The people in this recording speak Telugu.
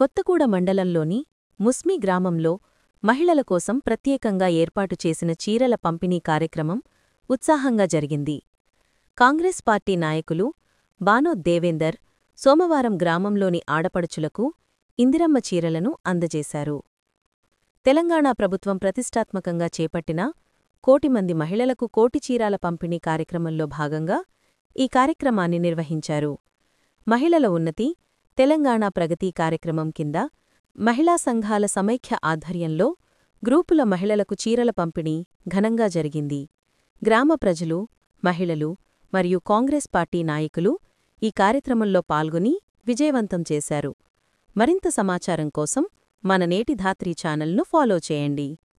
కొత్తగూడ మండలంలోని ముస్మి గ్రామంలో మహిళల కోసం ప్రత్యేకంగా ఏర్పాటు చేసిన చీరల పంపిణీ కార్యక్రమం ఉత్సాహంగా జరిగింది కాంగ్రెస్ పార్టీ నాయకులు బానోద్ దేవేందర్ సోమవారం గ్రామంలోని ఆడపడుచులకు ఇందిరమ్మ చీరలను అందజేశారు తెలంగాణ ప్రభుత్వం ప్రతిష్టాత్మకంగా చేపట్టిన కోటి మంది మహిళలకు కోటి చీరాల పంపిణీ కార్యక్రమంలో భాగంగా ఈ కార్యక్రమాన్ని నిర్వహించారు మహిళల ఉన్నతి తెలంగాణ ప్రగతి కార్యక్రమం కింద మహిళా సంఘాల సమైక్య ఆధ్వర్యంలో గ్రూపుల మహిళలకు చీరల పంపిణీ ఘనంగా జరిగింది గ్రామ ప్రజలు మహిళలు మరియు కాంగ్రెస్ పార్టీ నాయకులు ఈ కార్యక్రమంలో పాల్గొని విజయవంతం చేశారు మరింత సమాచారం కోసం మన నేటి ధాత్రి ఛానల్ను ఫాలో చేయండి